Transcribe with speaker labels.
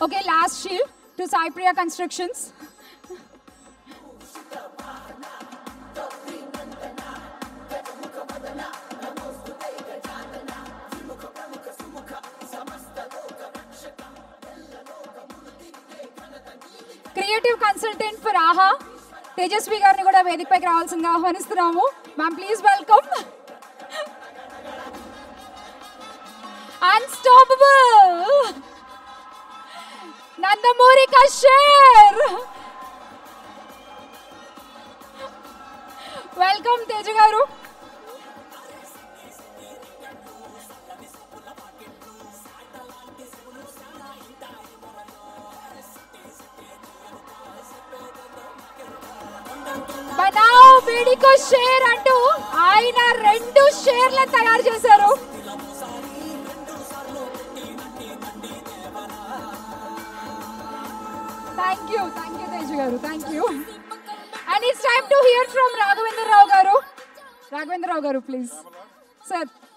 Speaker 1: Okay, last shield to Cypria Constructions. Creative consultant for Aha Tejaswi గారిని కూడా వేదికపైకి రావాల్సిందిగా ఆహ్వానిస్తున్నాము ma'am please welcome unstoppable Nandamuri కశ్యర్ వెల్కమ్ తేజ గారు బనావ్ బీడికో షేర్ అంటూ ఆయన రెండు షేర్లను తయారు చేశారు thank you thank you Teja garu thank you and it's time to hear from Raghavendra Rao garu Raghavendra Rao గారు ప్లీజ్ సార్